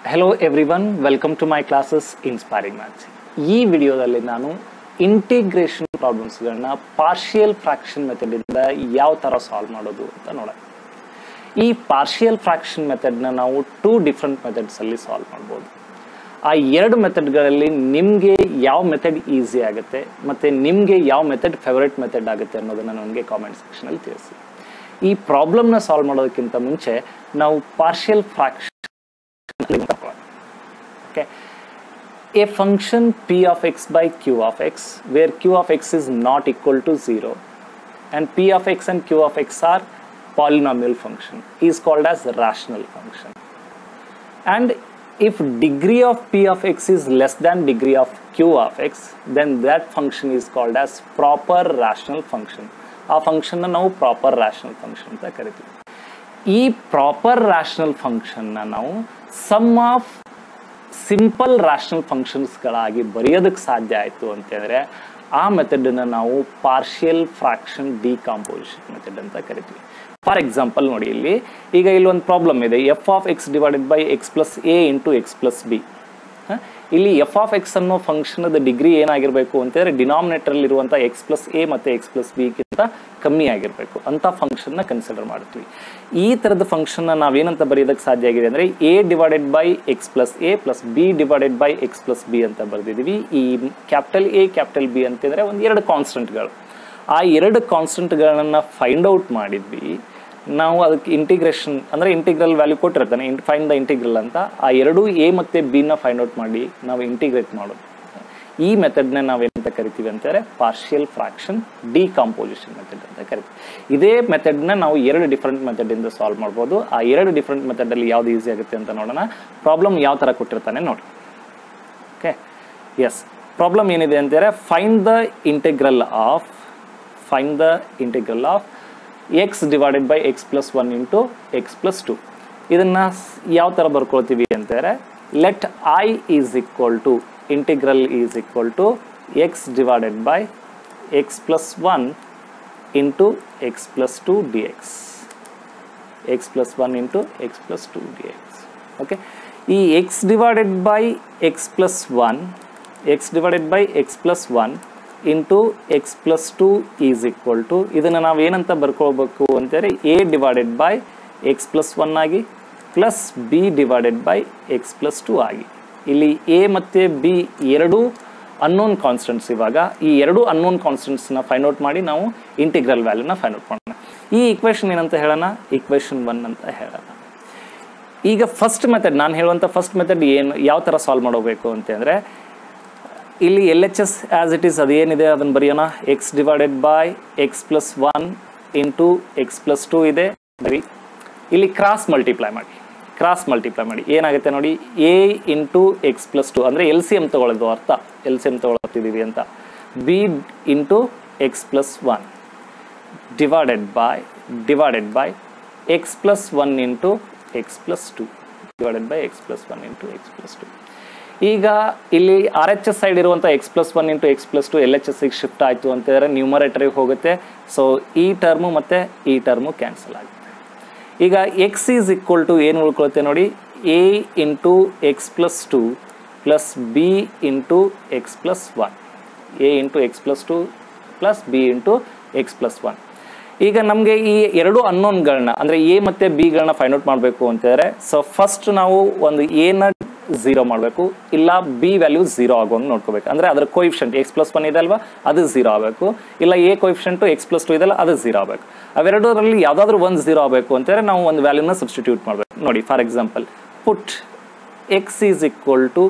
hello everyone welcome to my classes inspiring maths ಈ ವಿಡಿಯೋದಲ್ಲಿ ನಾನು ಇಂಟಿಗ್ರೇಷನ್ ಪ್ರಾಬ್ಲಮ್ಸ್ಗಳನ್ನ ಪಾರ್ಷಿಯಲ್ ಫ್ರಾಕ್ಷನ್ ಮೆಥಡಿಂದ ಯಾವ ಥರ ಸಾಲ್ವ್ ಮಾಡೋದು ಅಂತ ನೋಡೋಣ ಈ ಪಾರ್ಷಿಯಲ್ ಫ್ರಾಕ್ಷನ್ ಮೆಥಡ್ನ ನಾವು ಟೂ ಡಿಫ್ರೆಂಟ್ ಮೆಥಡ್ಸಲ್ಲಿ ಸಾಲ್ವ್ ಮಾಡ್ಬೋದು ಆ ಎರಡು ಮೆಥಡ್ಗಳಲ್ಲಿ ನಿಮಗೆ ಯಾವ ಮೆಥಡ್ ಈಸಿ ಆಗುತ್ತೆ ಮತ್ತು ನಿಮಗೆ ಯಾವ ಮೆಥಡ್ ಫೇವ್ರೆಟ್ ಮೆಥಡ್ ಆಗುತ್ತೆ ಅನ್ನೋದನ್ನು ನನಗೆ ಕಾಮೆಂಟ್ ಸೆಕ್ಷನಲ್ಲಿ ತಿಳಿಸಿ ಈ ಪ್ರಾಬ್ಲಮ್ನ ಸಾಲ್ವ್ ಮಾಡೋದಕ್ಕಿಂತ ಮುಂಚೆ ನಾವು partial fraction okay a function p of x by q of x where q of x is not equal to 0 and p of x and q of x are polynomial function is called as rational function and if degree of p of x is less than degree of q of x then that function is called as proper rational function ಆ ಫಂಕ್ಷನ್ನ ನಾವು proper rational function ಅಂತ ಕರಿತೀವಿ ಈ proper rational ಫಂಕ್ಷನ್ನ ನಾವು sum of simple rational ಫಂಕ್ಷನ್ಸ್ಗಳಾಗಿ ಬರೆಯೋದಕ್ಕೆ ಸಾಧ್ಯ ಆಯಿತು ಅಂತಂದರೆ ಆ ಮೆಥಡನ್ನು ನಾವು ಪಾರ್ಷಿಯಲ್ ಫ್ರಾಕ್ಷನ್ ಡಿಕಾಂಪೋಸಿಷನ್ ಮೆಥಡ್ ಅಂತ ಕರಿತೀವಿ ಫಾರ್ ಎಕ್ಸಾಂಪಲ್ ನೋಡಿ ಇಲ್ಲಿ ಈಗ ಇಲ್ಲಿ ಒಂದು ಪ್ರಾಬ್ಲಮ್ ಇದೆ F of X divided by X plus A into X plus B ಇಲ್ಲಿ ಎಫ್ ಆಫ್ ಎಕ್ಸ್ ಅನ್ನೋ ಫಂಕ್ಷನದ ಡಿಗ್ರಿ ಏನಾಗಿರಬೇಕು ಅಂತಂದರೆ ಡಿನಾಮಿನೇಟರಲ್ಲಿರುವಂಥ ಎಕ್ಸ್ ಪ್ಲಸ್ ಎ ಮತ್ತು ಎಕ್ಸ್ ಪ್ಲಸ್ ಬಿಗಿಂತ ಕಮ್ಮಿ ಆಗಿರಬೇಕು ಅಂಥ ಫಂಕ್ಷನ್ನ ಕನ್ಸಿಡರ್ ಮಾಡ್ತೀವಿ ಈ ಥರದ ಫಂಕ್ಷನ್ನ ನಾವೇನಂತ ಬರೆಯೋದಕ್ಕೆ ಸಾಧ್ಯ ಆಗಿದೆ ಅಂದರೆ A divided by X plus A plus B divided by X plus B ಅಂತ ಬರೆದಿದ್ದೀವಿ ಈ ಕ್ಯಾಪಿಟಲ್ ಎ ಕ್ಯಾಪಿಟಲ್ ಬಿ ಅಂತಂದರೆ ಒಂದು ಎರಡು ಕಾನ್ಸ್ಟೆಂಟ್ಗಳು ಆ ಎರಡು ಕಾನ್ಸ್ಟೆಂಟ್ಗಳನ್ನು ಫೈಂಡ್ ಔಟ್ ಮಾಡಿದ್ವಿ ನಾವು ಅದಕ್ಕೆ ಇಂಟಿಗ್ರೇಷನ್ ಅಂದರೆ ಇಂಟಿಗ್ರಲ್ ವ್ಯಾಲ್ಯೂ ಕೊಟ್ಟಿರ್ತಾನೆ ಇಂಟ್ ಫೈಂಡ್ ದ ಇಂಟಿಗ್ರಲ್ ಅಂತ ಆ ಎರಡೂ ಎ ಮತ್ತು ಬಿನ ಫೈಂಡ್ ಔಟ್ ಮಾಡಿ ನಾವು ಇಂಟಿಗ್ರೇಟ್ ಮಾಡೋದು ಈ ಮೆಥಡ್ನ ನಾವೇನಂತ ಕರಿತೀವಿ ಅಂತಂದರೆ ಪಾರ್ಷಿಯಲ್ ಫ್ರಾಕ್ಷನ್ ಡಿಕಾಂಪೋಸಿಷನ್ ಮೆಥಡ್ ಅಂತ ಕರಿತೀವಿ ಇದೇ ಮೆಥಡ್ನ ನಾವು ಎರಡು ಡಿಫ್ರೆಂಟ್ ಮೆಥಡಿಂದ ಸಾಲ್ವ್ ಮಾಡ್ಬೋದು ಆ ಎರಡು ಡಿಫ್ರೆಂಟ್ ಮೆಥಡಲ್ಲಿ ಯಾವುದು ಈಸಿ ಆಗುತ್ತೆ ಅಂತ ನೋಡೋಣ ಪ್ರಾಬ್ಲಮ್ ಯಾವ ಥರ ಕೊಟ್ಟಿರ್ತಾನೆ ನೋಡಿ ಓಕೆ ಎಸ್ ಪ್ರಾಬ್ಲಮ್ ಏನಿದೆ ಅಂತಂದರೆ find the integral of find the integral of X divided by X plus one into X plus two ಇದನ್ನು ಯಾವ ಥರ ಬರ್ಕೊಳ್ತೀವಿ ಅಂತಂದರೆ let I is equal to integral is equal to X divided by X plus one into X plus two D X X plus one into X plus two D X okay ಈ X divided by X plus one X divided by X plus one into X plus two is equal to ಇದನ್ನು ನಾವು ಏನಂತ ಬರ್ಕೊಳ್ಬೇಕು ಅಂತಂದರೆ A divided by X plus one ಆಗಿ plus B divided by X plus two ಆಗಿ ಇಲ್ಲಿ A ಮತ್ತು B ಎರಡೂ ಅನ್ನೋನ್ ಕಾನ್ಸ್ಟೆಂಟ್ಸ್ ಇವಾಗ ಈ ಎರಡು ಅನ್ನೋನ್ ಕಾನ್ಸ್ಟೆಂಟ್ಸ್ನ ಫೈಂಡ್ ಔಟ್ ಮಾಡಿ ನಾವು ಇಂಟಿಗ್ರಲ್ ವ್ಯಾಲ್ಯೂನ ಫೈಂಡ್ ಔಟ್ ಮಾಡೋಣ ಈ ಈಕ್ವೇಷನ್ ಏನಂತ ಹೇಳೋಣ ಈಕ್ವೇಷನ್ ಒನ್ ಅಂತ ಹೇಳೋಣ ಈಗ ಫಸ್ಟ್ ಮೆಥಡ್ ನಾನು ಹೇಳುವಂಥ ಫಸ್ಟ್ ಮೆಥಡ್ ಏನು ಯಾವ ಥರ ಸಾಲ್ವ್ ಮಾಡಬೇಕು ಅಂತಂದರೆ ಇಲ್ಲಿ L H S as it is ಅದೇನಿದೆ ಅದನ್ನು ಬರೆಯೋಣ X divided by X plus one into X plus two ಇದೆ ಬರೀ ಇಲ್ಲಿ ಕ್ರಾಸ್ ಮಲ್ಟಿಪ್ಲೈ ಮಾಡಿ ಕ್ರಾಸ್ ಮಲ್ಟಿಪ್ಲೈ ಮಾಡಿ ಏನಾಗುತ್ತೆ ನೋಡಿ A into X plus two ಅಂದರೆ ಎಲ್ ಸಿ ಎಮ್ ತೊಗೊಳ್ಳೋದು ಅರ್ಥ ಎಲ್ ಸಿ ಎಮ್ ತೊಗೊಳತ್ತಿದ್ದೀವಿ ಅಂತ B into X plus one divided by divided by X plus one into X plus two divided by X plus one into X plus two ಈಗ ಇಲ್ಲಿ R H S side ಇರುವಂಥ X plus one into X plus two L H S shift ಆಯಿತು ಅಂತಂದರೆ ನ್ಯೂಮರೇಟರಿಗೆ ಹೋಗುತ್ತೆ so ಈ term ಮತ್ತು ಈ term cancel ಆಗುತ್ತೆ ಈಗ ಎಕ್ಸ್ ಈಸ್ ಈಕ್ವಲ್ ಟು ಏನು ಉಳ್ಕೊಳುತ್ತೆ ನೋಡಿ A into X plus two plus B into X plus one A into X plus two plus B into X plus one ಈಗ ನಮಗೆ ಈ ಎರಡು ಅನ್ನೋನ್ಗಳನ್ನ ಅಂದರೆ ಎ ಮತ್ತು ಬಿಗಳನ್ನ ಫೈಂಡ್ ಔಟ್ ಮಾಡಬೇಕು ಅಂತಂದರೆ ಸೊ ಫಸ್ಟ್ ನಾವು ಒಂದು ಎನ ಝೀರೋ ಮಾಡಬೇಕು ಇಲ್ಲ ಬಿ ವ್ಯಾಲ್ಯೂ ಝೀರೋ ಆಗುವಂಗೆ ನೋಡ್ಕೋಬೇಕು ಅಂದರೆ ಅದರ ಕೋಯಿಫಿಷೆಂಟ್ ಎಕ್ಸ್ ಪ್ಲಸ್ ಒನ್ ಇದೆ ಅಲ್ವಾ ಅದು ಝೀರೋ ಆಗಬೇಕು ಇಲ್ಲ A coefficient X plus two ಇದೆಲ್ಲ ಅದು ಝೀರೋ ಆಗಬೇಕು ಅವೆರಡರಲ್ಲಿ ಯಾವುದಾದ್ರೂ ಒಂದು ಝೀರೋ ಆಗಬೇಕು ಅಂತಂದರೆ ನಾವು ಒಂದು ವ್ಯಾಲ್ಯೂನ ಸಬ್ಸ್ಟಿಟ್ಯೂಟ್ ಮಾಡಬೇಕು ನೋಡಿ for example put x is equal to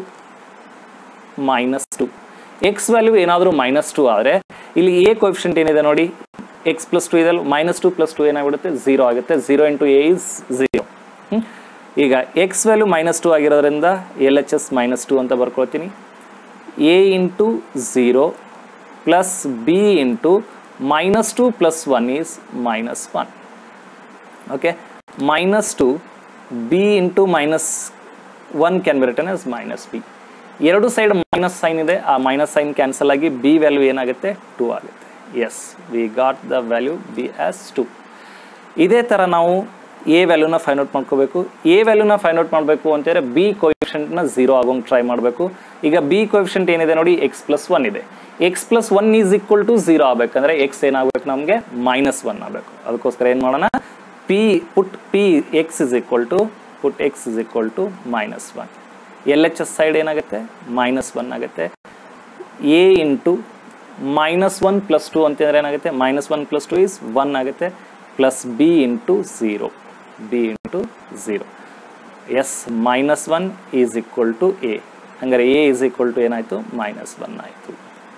minus two x value ಏನಾದರೂ ಮೈನಸ್ ಟು ಆದರೆ ಇಲ್ಲಿ ಎ ಕೋಯಿಫಿಷೆಂಟ್ ಏನಿದೆ ನೋಡಿ ಎಕ್ಸ್ ಪ್ಲಸ್ ಟು ಇದೆಲ್ಲ ಮೈನಸ್ ಟು ಪ್ಲಸ್ ಟು ಏನಾಗ್ಬಿಡುತ್ತೆ ಝೀರೋ ಆಗುತ್ತೆ zero into A is zero ಈಗ ಎಕ್ಸ್ ವ್ಯಾಲ್ಯೂ ಮೈನಸ್ ಟು ಆಗಿರೋದ್ರಿಂದ L H S minus two ಅಂತ ಬರ್ಕೊಳ್ತೀನಿ A into zero plus B into minus two plus one is minus one okay minus two B into minus one can be written as minus B ಎರಡು side minus sign ಇದೆ ಆ minus sign cancel ಆಗಿ B value ಏನಾಗುತ್ತೆ two ಆಗುತ್ತೆ yes we got the value B as two ಇದೇ ಥರ ನಾವು A ವ್ಯಾಲ್ಯೂನ ಫೈಂಡ್ ಔಟ್ ಮಾಡ್ಕೋಬೇಕು ಎ ವ್ಯಾಲ್ಯೂನ ಫೈಂಡ್ ಔಟ್ ಮಾಡಬೇಕು ಅಂತಂದರೆ ಬಿ ಕೋಎಫಿಷಿಯಂಟ್ನ ಝೀರೋ ಆಗೋಂಗೆ ಟ್ರೈ ಮಾಡಬೇಕು ಈಗ ಬಿ ಕೋಎಫಿಷಿಯಂಟ್ ಏನಿದೆ ನೋಡಿ ಎಕ್ಸ್ ಪ್ಲಸ್ ಒನ್ ಇದೆ x plus one is equal to zero ಆಗಬೇಕಂದ್ರೆ ಎಕ್ಸ್ ಏನಾಗಬೇಕು ನಮಗೆ ಮೈನಸ್ ಒನ್ ಆಗಬೇಕು ಅದಕ್ಕೋಸ್ಕರ ಏನು ಮಾಡೋಣ P put P x is equal to put x is equal to minus one L H S side ಏನಾಗುತ್ತೆ minus one ಆಗುತ್ತೆ A into minus one plus two ಅಂತಂದ್ರೆ ಏನಾಗುತ್ತೆ minus one plus two is one ಆಗುತ್ತೆ plus B into zero B into zero yes minus one is equal to A ಹಂಗಾರೆ A is equal to ಏನಾಯಿತು minus one ಆಯಿತು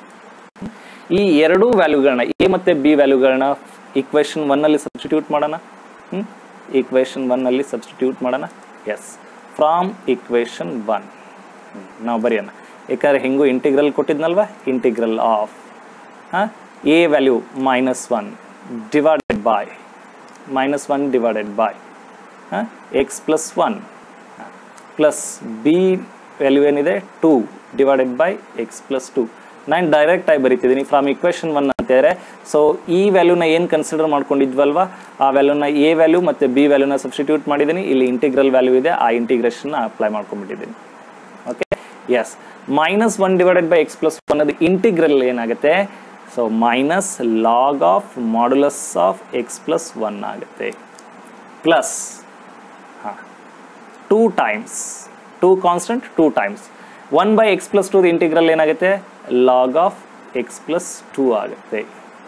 ಈ ಎರಡೂ ವ್ಯಾಲ್ಯೂಗಳನ್ನ A ಮತ್ತು B ವ್ಯಾಲ್ಯೂಗಳನ್ನ ಇಕ್ವೇಷನ್ ಒನ್ನಲ್ಲಿ ಸಬ್ಸ್ಟಿಟ್ಯೂಟ್ ಮಾಡೋಣ ಇಕ್ವೇಷನ್ ಒನ್ನಲ್ಲಿ ಸಬ್ಸ್ಟಿಟ್ಯೂಟ್ ಮಾಡೋಣ ಎಸ್ ಫ್ರಾಮ್ ಇಕ್ವೇಷನ್ ಒನ್ ನಾವು ಬರೆಯೋಣ ಯಾಕಂದ್ರೆ ಹಿಂಗೂ ಇಂಟಿಗ್ರಲ್ ಕೊಟ್ಟಿದ್ನಲ್ವ integral of A value minus one divided by minus one divided by X plus one plus B value ಏನಿದೆ two divided by X plus two ನಾನು direct ಆಗಿ ಬರಿತಿದ್ದೀನಿ ಫ್ರಮ್ ಇಕ್ವೇಷನ್ ಒನ್ ಅಂತೇಳಿ ಸೊ ಈ ವ್ಯಾಲ್ಯೂನ ಏನು ಕನ್ಸಿಡರ್ ಮಾಡ್ಕೊಂಡಿದ್ವಲ್ವಾ ಆ ವ್ಯಾಲ್ಯೂನ ಎ ವ್ಯಾಲ್ಯೂ ಮತ್ತು ಬಿ ವ್ಯಾಲ್ಯೂನ ಸಬ್ಸ್ಟಿಟ್ಯೂಟ್ ಮಾಡಿದ್ದೀನಿ ಇಲ್ಲಿ ಇಂಟಿಗ್ರಲ್ ವ್ಯಾಲ್ಯೂ ಇದೆ ಆ ಇಂಟಿಗ್ರೇಷನ್ನ ಅಪ್ಲೈ ಮಾಡ್ಕೊಂಡ್ಬಿಟ್ಟಿದ್ದೀನಿ okay yes minus one divided by X plus one ಅದು ಇಂಟಿಗ್ರಲ್ ಏನಾಗುತ್ತೆ so minus log of modulus of x plus one ಆಗುತ್ತೆ ಪ್ಲಸ್ ಹಾಂ two times two constant two times one by X plus two integral ಏನಾಗುತ್ತೆ log of x plus two ಆಗುತ್ತೆ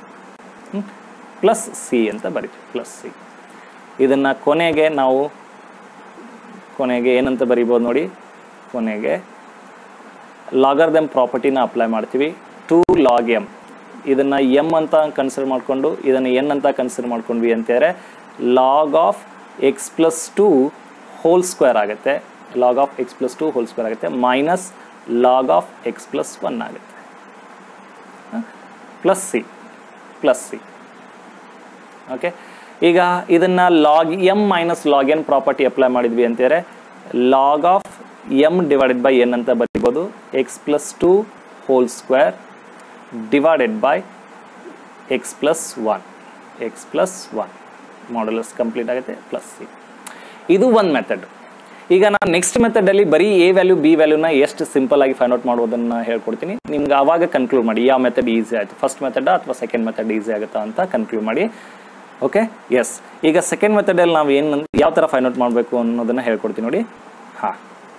plus C ಅಂತ ಬರೀತೀವಿ plus C ಇದನ್ನು ಕೊನೆಗೆ ನಾವು ಕೊನೆಗೆ ಏನಂತ ಬರಿಬೋದು ನೋಡಿ ಕೊನೆಗೆ ಲಾಗರ್ದೆಮ್ ಪ್ರಾಪರ್ಟಿನ ಅಪ್ಲೈ ಮಾಡ್ತೀವಿ ಟು ಲಾಗ್ ಎಮ್ ಇದನ್ನು ಎಮ್ ಅಂತ ಕನ್ಸಿಡರ್ ಮಾಡಿಕೊಂಡು ಇದನ್ನು ಎನ್ ಅಂತ ಕನ್ಸಿಡರ್ ಮಾಡ್ಕೊಂಡ್ವಿ ಅಂತಂದರೆ log of x plus two whole square ಆಗುತ್ತೆ log of x plus two whole square ಆಗುತ್ತೆ minus log of x plus one ಆಗುತ್ತೆ plus C plus C okay ಈಗ ಇದನ್ನು log M minus log N property apply ಮಾಡಿದ್ವಿ ಅಂತಂದರೆ log of M divided by N ಅಂತ ಬರಿಬೋದು X plus two whole square divided by X plus one x plus one modulus complete ಆಗುತ್ತೆ plus C ಇದು ಒಂದು method ಈಗ ನಾನು next ಮೆಥಡಲ್ಲಿ ಬರೀ ಎ ವ್ಯಾಲ್ಯೂ ಬಿ ವ್ಯಾಲ್ಯೂನ ಎಷ್ಟು ಸಿಂಪಲ್ ಆಗಿ ಫೈಂಡ್ ಔಟ್ ಮಾಡೋದನ್ನು ಹೇಳ್ಕೊಡ್ತೀನಿ ನಿಮ್ಗೆ ಆವಾಗ ಕನ್ಕ್ಲೂಡ್ ಮಾಡಿ ಯಾವ ಮೆಥಡ್ ಈಸಿ ಆಯಿತು ಫಸ್ಟ್ ಮೆಥಡ್ ಅಥವಾ ಸೆಕೆಂಡ್ ಮೆಥಡ್ ಈಸಿ ಆಗುತ್ತಾ ಅಂತ ಕನ್ಕ್ಲೂಡ್ ಮಾಡಿ ಓಕೆ ಎಸ್ ಈಗ ಸೆಕೆಂಡ್ ಮೆಥಡಲ್ಲಿ ನಾವು ಏನು ಯಾವ ಥರ ಫೈಂಡ್ ಔಟ್ ಮಾಡಬೇಕು ಅನ್ನೋದನ್ನು ಹೇಳ್ಕೊಡ್ತೀನಿ ನೋಡಿ ಹಾಂ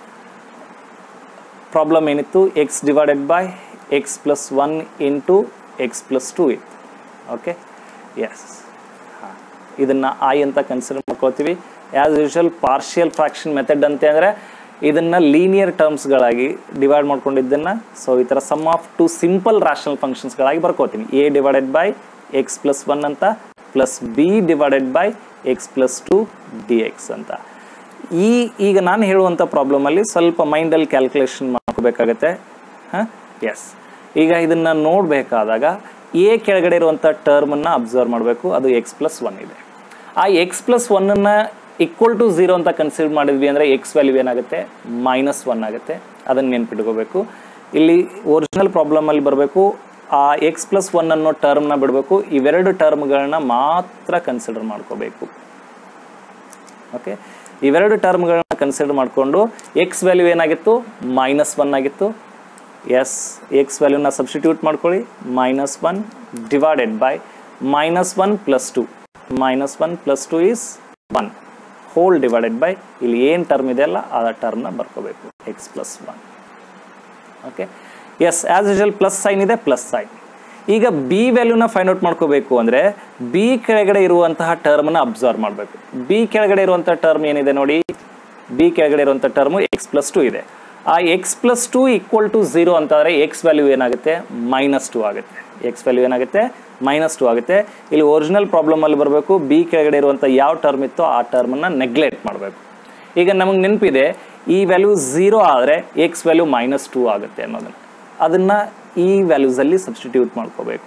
ಪ್ರಾಬ್ಲಮ್ ಏನಿತ್ತು x divided by X plus one into X plus two ಇತ್ತು ಓಕೆ ಎಸ್ ಹಾಂ ಇದನ್ನು ಐ ಅಂತ ಕನ್ಸಿಡರ್ ಮಾಡ್ಕೋತೀವಿ as usual partial fraction method ಅಂತ ಅಂದರೆ ಇದನ್ನು ಲೀನಿಯರ್ ಟರ್ಮ್ಸ್ಗಳಾಗಿ ಡಿವೈಡ್ ಮಾಡ್ಕೊಂಡಿದ್ದನ್ನು ಸೊ ಈ ಥರ sum of two simple rational ಫಂಕ್ಷನ್ಸ್ಗಳಾಗಿ ಬರ್ಕೋತೀನಿ A divided by X plus one ಅಂತ plus B divided by X plus two D x ಅಂತ ಈ ಈಗ ನಾನು ಹೇಳುವಂಥ ಪ್ರಾಬ್ಲಮಲ್ಲಿ ಸ್ವಲ್ಪ ಮೈಂಡಲ್ಲಿ ಕ್ಯಾಲ್ಕುಲೇಷನ್ ಮಾಡ್ಕೋಬೇಕಾಗತ್ತೆ ಹಾಂ ಎಸ್ ಈಗ ಇದನ್ನು ನೋಡಬೇಕಾದಾಗ ಎ ಕೆಳಗಡೆ ಇರುವಂಥ ಟರ್ಮನ್ನು ಅಬ್ಸರ್ವ್ ಮಾಡಬೇಕು ಅದು ಎಕ್ಸ್ ಪ್ಲಸ್ ಒನ್ ಇದೆ ಆ ಎಕ್ಸ್ ಪ್ಲಸ್ ಒನ್ನನ್ನು ಈಕ್ವಲ್ ಟು ಝೀರೋ ಅಂತ ಕನ್ಸಿಡರ್ ಮಾಡಿದ್ವಿ ಅಂದರೆ ಎಕ್ಸ್ ವ್ಯಾಲ್ಯೂ ಏನಾಗುತ್ತೆ ಮೈನಸ್ ಒನ್ ಆಗುತ್ತೆ ಅದನ್ನು ನೆನ್ಪಿಟ್ಕೋಬೇಕು ಇಲ್ಲಿ ಒರಿಜಿನಲ್ ಪ್ರಾಬ್ಲಮಲ್ಲಿ ಬರಬೇಕು ಆ ಎಕ್ಸ್ ಪ್ಲಸ್ ಒನ್ ಅನ್ನೋ ಟರ್ಮ್ನ ಬಿಡಬೇಕು ಇವೆರಡು ಟರ್ಮ್ಗಳನ್ನ ಮಾತ್ರ ಕನ್ಸಿಡರ್ ಮಾಡ್ಕೋಬೇಕು ಓಕೆ ಇವೆರಡು ಟರ್ಮ್ಗಳನ್ನ ಕನ್ಸಿಡರ್ ಮಾಡಿಕೊಂಡು ಎಕ್ಸ್ ವ್ಯಾಲ್ಯೂ ಏನಾಗಿತ್ತು ಮೈನಸ್ ಒನ್ ಆಗಿತ್ತು ಎಸ್ ಎಕ್ಸ್ ವ್ಯಾಲ್ಯೂನ ಸಬ್ಸ್ಟಿಟ್ಯೂಟ್ ಮಾಡ್ಕೊಳ್ಳಿ minus one divided by minus one plus two minus one plus two is one whole divided by ಇಲ್ಲಿ ಏನು ಟರ್ಮ್ ಇದೆಯಲ್ಲ ಆ ಟರ್ಮ್ನ ಬರ್ಕೋಬೇಕು x plus one okay yes as usual plus sign ಇದೆ ಪ್ಲಸ್ ಸೈನ್ ಈಗ ಬಿ ವ್ಯಾಲ್ಯೂನ ಫೈಂಡ್ ಔಟ್ ಮಾಡ್ಕೋಬೇಕು ಅಂದರೆ ಬಿ ಕೆಳಗಡೆ ಇರುವಂತಹ ಟರ್ಮ್ನ ಅಬ್ಸರ್ವ್ ಮಾಡಬೇಕು ಬಿ ಕೆಳಗಡೆ ಇರುವಂಥ ಟರ್ಮ್ ಏನಿದೆ ನೋಡಿ ಬಿ ಕೆಳಗಡೆ ಇರುವಂಥ ಟರ್ಮು ಎಕ್ಸ್ ಪ್ಲಸ್ ಟು ಇದೆ ಆ x plus two equal to zero ಅಂತಂದರೆ ಎಕ್ಸ್ ವ್ಯಾಲ್ಯೂ ಏನಾಗುತ್ತೆ ಮೈನಸ್ ಟು ಆಗುತ್ತೆ ಎಕ್ಸ್ ವ್ಯಾಲ್ಯೂ ಏನಾಗುತ್ತೆ ಮೈನಸ್ ಟು ಆಗುತ್ತೆ ಇಲ್ಲಿ ಒರಿಜಿನಲ್ ಪ್ರಾಬ್ಲಮಲ್ಲಿ ಬರಬೇಕು ಬಿ ಕೆಳಗಡೆ ಇರುವಂಥ ಯಾವ ಟರ್ಮ್ ಇತ್ತೋ ಆ ಟರ್ಮನ್ನು ನೆಗ್ಲೆಕ್ಟ್ ಮಾಡಬೇಕು ಈಗ ನಮಗೆ ನೆನಪಿದೆ ಈ ವ್ಯಾಲ್ಯೂ ಝೀರೋ ಆದರೆ ಎಕ್ಸ್ ವ್ಯಾಲ್ಯೂ ಮೈನಸ್ ಟೂ ಆಗುತ್ತೆ ಅನ್ನೋದನ್ನು ಅದನ್ನು ಈ ವ್ಯಾಲ್ಯೂಸಲ್ಲಿ ಸಬ್ಸ್ಟಿಟ್ಯೂಟ್ ಮಾಡ್ಕೋಬೇಕು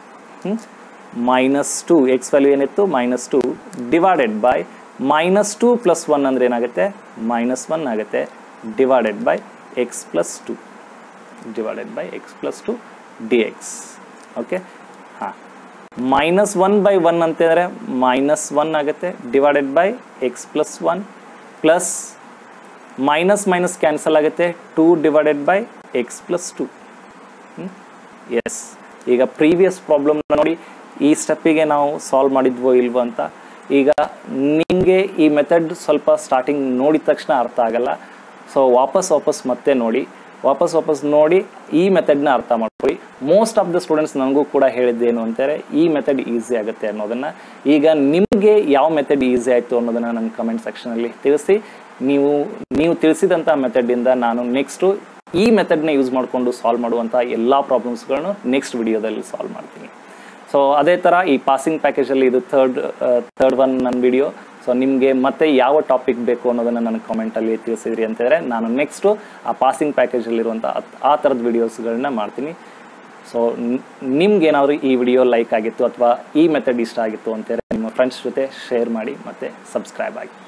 ಮೈನಸ್ ಟು ಎಕ್ಸ್ ವ್ಯಾಲ್ಯೂ ಏನಿತ್ತು minus two divided by minus two plus one ಅಂದರೆ ಏನಾಗುತ್ತೆ ಮೈನಸ್ ಒನ್ ಆಗುತ್ತೆ divided by X plus two divided by X plus two D X okay ಹಾಂ ಮೈನಸ್ ಒನ್ ಬೈ ಒನ್ ಅಂತಂದರೆ minus one ಆಗುತ್ತೆ divided by X plus one plus minus minus cancel ಆಗುತ್ತೆ two divided by X plus two yes ಈಗ previous problem ನೋಡಿ ಈ ಸ್ಟೆಪ್ಪಿಗೆ ನಾವು solve ಮಾಡಿದ್ವೋ ಇಲ್ವೋ ಅಂತ ಈಗ ನಿಮಗೆ ಈ ಮೆಥಡ್ ಸ್ವಲ್ಪ ಸ್ಟಾರ್ಟಿಂಗ್ ನೋಡಿದ ತಕ್ಷಣ ಅರ್ಥ ಆಗಲ್ಲ ಸೊ ವಾಪಸ್ ವಾಪಸ್ ಮತ್ತೆ ನೋಡಿ ವಾಪಸ್ ವಾಪಸ್ ನೋಡಿ ಈ ಮೆಥಡ್ನ ಅರ್ಥ ಮಾಡ್ಕೊಳ್ಳಿ ಮೋಸ್ಟ್ ಆಫ್ ದ ಸ್ಟೂಡೆಂಟ್ಸ್ ನನಗೂ ಕೂಡ ಹೇಳಿದ್ದೇನು ಅಂತಾರೆ ಈ ಮೆಥಡ್ ಈಸಿ ಆಗುತ್ತೆ ಅನ್ನೋದನ್ನು ಈಗ ನಿಮಗೆ ಯಾವ ಮೆಥಡ್ ಈಸಿ ಆಯಿತು ಅನ್ನೋದನ್ನು ನನ್ನ ಕಮೆಂಟ್ ಸೆಕ್ಷನಲ್ಲಿ ತಿಳಿಸಿ ನೀವು ನೀವು ತಿಳಿಸಿದಂಥ ಮೆಥಡಿಂದ ನಾನು ನೆಕ್ಸ್ಟು ಈ ಮೆಥಡ್ನ ಯೂಸ್ ಮಾಡಿಕೊಂಡು ಸಾಲ್ವ್ ಮಾಡುವಂಥ ಎಲ್ಲ ಪ್ರಾಬ್ಲಮ್ಸ್ಗಳನ್ನು ನೆಕ್ಸ್ಟ್ ವಿಡಿಯೋದಲ್ಲಿ ಸಾಲ್ವ್ ಮಾಡ್ತೀನಿ ಸೊ ಅದೇ ಥರ ಈ ಪಾಸಿಂಗ್ ಪ್ಯಾಕೇಜಲ್ಲಿ ಇದು ಥರ್ಡ್ ಥರ್ಡ್ ಒನ್ ನನ್ನ ವಿಡಿಯೋ ಸೊ ನಿಮಗೆ ಮತ್ತೆ ಯಾವ ಟಾಪಿಕ್ ಬೇಕು ಅನ್ನೋದನ್ನು ನನಗೆ ಕಾಮೆಂಟಲ್ಲಿ ತಿಳಿಸಿದ್ರಿ ಅಂತಂದರೆ ನಾನು ನೆಕ್ಸ್ಟು ಆ ಪಾಸಿಂಗ್ ಪ್ಯಾಕೇಜಲ್ಲಿರುವಂಥ ಆ ಥರದ ವಿಡಿಯೋಸ್ಗಳನ್ನ ಮಾಡ್ತೀನಿ ಸೊ ನಿಮ್ಗೆ ಏನಾದರೂ ಈ ವಿಡಿಯೋ ಲೈಕ್ ಆಗಿತ್ತು ಅಥವಾ ಈ ಮೆಥಡ್ ಇಷ್ಟ ಆಗಿತ್ತು ಅಂತಂದರೆ ನಿಮ್ಮ ಫ್ರೆಂಡ್ಸ್ ಜೊತೆ ಶೇರ್ ಮಾಡಿ ಮತ್ತು ಸಬ್ಸ್ಕ್ರೈಬ್ ಆಗಿ